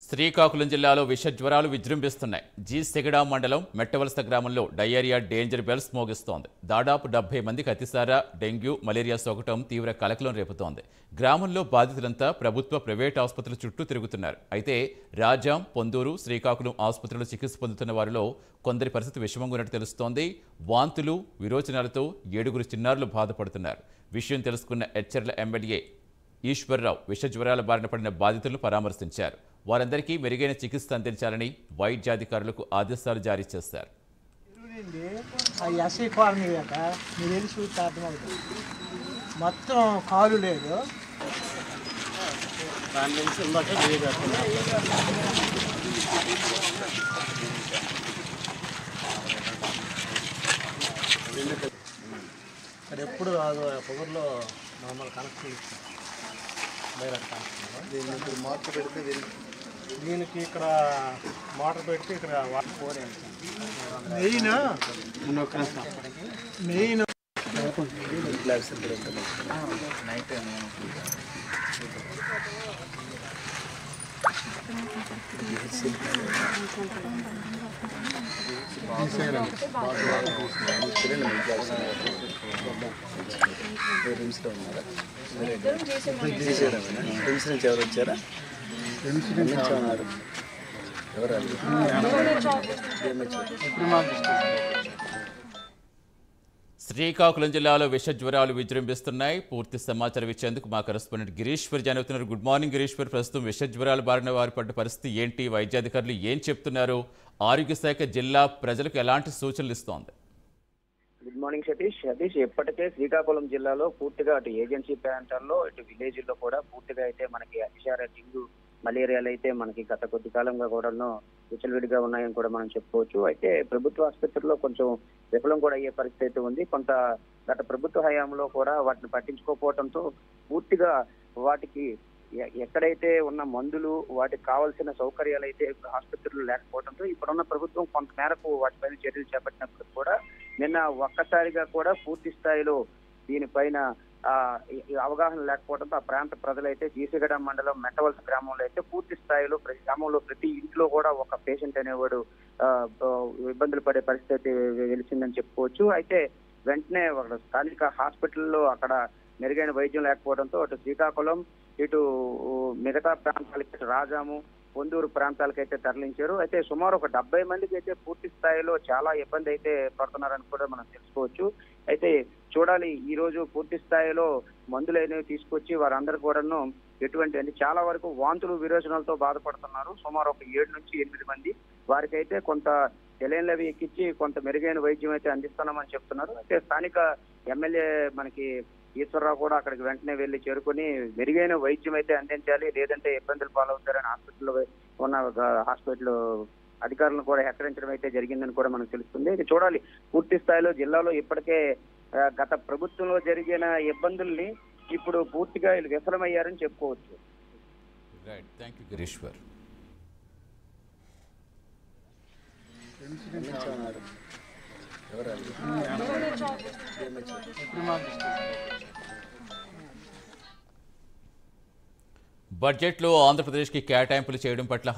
శ్రీకాకుళం జిల్లాలో విష జ్వరాలు విజృంభిస్తున్నాయి జీ సెగడా మండలం మెట్టవలస గ్రామంలో డయేరియా డేంజర్ బెల్స్ మోగిస్తోంది దాదాపు డెబ్బై మందికి అతిసార డెంగ్యూ మలేరియా సోకటం తీవ్ర కలకలం రేపుతోంది గ్రామంలో బాధితులంతా ప్రభుత్వ ప్రైవేట్ ఆసుపత్రుల చుట్టూ తిరుగుతున్నారు అయితే రాజాం పొందూరు శ్రీకాకుళం ఆసుపత్రిలో చికిత్స పొందుతున్న వారిలో కొందరి పరిస్థితి విషమంగా ఉన్నట్టు తెలుస్తోంది వాంతులు విరోచనాలతో ఏడుగురు చిన్నారులు బాధపడుతున్నారు విషయం తెలుసుకున్న ఎచ్చర్ల ఎమ్మెల్యే ఈశ్వర్రావు విష జ్వరాల బారిన పడిన బాధితులను పరామర్శించారు వారందరికీ మెరుగైన చికిత్స అందించాలని వైద్యాధికారులకు ఆదేశాలు జారీ చేశారు తిరుగునింది ఆ ఎస్ఐ కాలనీ అట మీరు వెళ్ళి చూస్తే అర్థమవుతుంది మొత్తం కాలు లేదు దాని నుంచి ఇందాక దిగబెడుతున్నారు ఇక్కడ ఎప్పుడు రాదు ఆ పొగర్లో నార్మల్ కనెక్షన్ ఇస్తాం డైరెక్ట్ కనెక్షన్ దీనికి మోటార్ పెడితే దీనికి ఇక్కడ మోటార్ పెడితే ఇక్కడ వాటర్ పోరే మెయిన్ మెయిన్ రిమ్స్ నుంచి ఎవరు వచ్చారా రిమ్స్ నుంచి ఉన్నారు ఎవరు శ్రీకాకుళం జిల్లాలో విష జ్వరాలు విజృంభిస్తున్నాయి పూర్తి సమాచారం ఇచ్చేందుకు మా కరెస్పాండెంట్ గిరీశ్వర్ జనవుతున్నారు గుడ్ మార్నింగ్ గిరీశ్వర్ ప్రస్తుతం విష జ్వరాల బారిన వారి పడ్డ పరిస్థితి ఏంటి వైద్యాధికారులు ఏం చెప్తున్నారు ఆరోగ్య శాఖ జిల్లా ప్రజలకు ఎలాంటి సూచనలు ఇస్తోంది గుడ్ మార్నింగ్ సతీష్ సతీష్ ఇప్పటికే శ్రీకాకుళం జిల్లాలో పూర్తిగా అటు ఏజెన్సీ ప్రాంతాల్లో ఇటు విలేజ్ లో కూడా పూర్తిగా అయితే మనకి అతిసార డెంగ్యూ మలేరియాలు అయితే మనకి గత కొద్ది కాలంగా కూడాను విచలవిడిగా ఉన్నాయని కూడా మనం చెప్పుకోవచ్చు అయితే ప్రభుత్వ ఆసుపత్రిలో కొంచెం విఫలం కూడా అయ్యే పరిస్థితి అయితే ఉంది కొంత గత ప్రభుత్వ హయాంలో కూడా వాటిని పట్టించుకోకపోవడంతో పూర్తిగా వాటికి ఎ- ఎక్కడైతే ఉన్న మందులు వాటికి కావాల్సిన సౌకర్యాలు అయితే ఆసుపత్రులు లేకపోవడంతో ఇప్పుడున్న ప్రభుత్వం కొంత మేరకు వాటిపైన చర్యలు చేపట్టినప్పుడు కూడా నిన్న ఒక్కసారిగా కూడా పూర్తి స్థాయిలో దీనిపైన ఆ, ఈ- ఈ అవగాహన లేకపోవడంతో ఆ ప్రాంత ప్రజలైతే జీసగడ మండలం మెట్టవలస గ్రామంలో అయితే పూర్తి స్థాయిలో ప్రతి గ్రామంలో ప్రతి ఇంట్లో కూడా ఒక పేషెంట్ అనేవాడు ఆ, ఆ, ఇబ్బందులు పడే పరిస్థితి వెలిసిందని చెప్పుకోవచ్చు అయితే వెంటనే ఒక స్థానిక హాస్పిటల్లో అక్కడ మెరుగైన వైద్యం లేకపోవడంతో అటు శ్రీకాకుళం ఇటు మిగతా ప్రాంతాలకి ఇటు రాజాము పొందూరు ప్రాంతాలకైతే తరలించారు అయితే సుమారు ఒక డెబ్బై మందికి అయితే పూర్తి స్థాయిలో చాలా ఇబ్బంది అయితే పడుతున్నారని కూడా మనం తెలుసుకోవచ్చు అయితే చూడాలి ఈ రోజు పూర్తి స్థాయిలో మందులు అనేవి తీసుకొచ్చి వారందరూ కూడాను ఎటువంటి అంటే చాలా వరకు వాంతులు విరోచనాలతో బాధపడుతున్నారు సుమారు ఒక ఏడు నుంచి ఎనిమిది మంది వారికైతే కొంత సెలైన్లు అవి ఎక్కించి కొంత మెరుగైన వైద్యం అయితే అందిస్తున్నామని చెప్తున్నారు అయితే స్థానిక ఎమ్మెల్యే మనకి ఈశ్వరరావు కూడా అక్కడికి వెంటనే వెళ్లి చేరుకుని మెరుగైన వైద్యం అయితే అందించాలి లేదంటే ఇబ్బందులు పాలవుతారని హాస్పిటల్లో ఉన్న ఒక హాస్పిటల్ అధికారులను కూడా హెచ్చరించడం అయితే జరిగిందని కూడా మనకు తెలుస్తుంది ఇది చూడాలి పూర్తి స్థాయిలో జిల్లాలో ఇప్పటికే ఆ, గత ప్రభుత్వంలో జరిగిన ఇబ్బందుల్ని ఇప్పుడు పూర్తిగా వీళ్ళు విఫలమయ్యారని చెప్పుకోవచ్చు రైట్ థ్యాంక్ యూ గిరీశ్వర్ బడ్జెట్లో ఆంధ్రప్రదేశ్కి కేటాయింపులు చేయడం పట్ల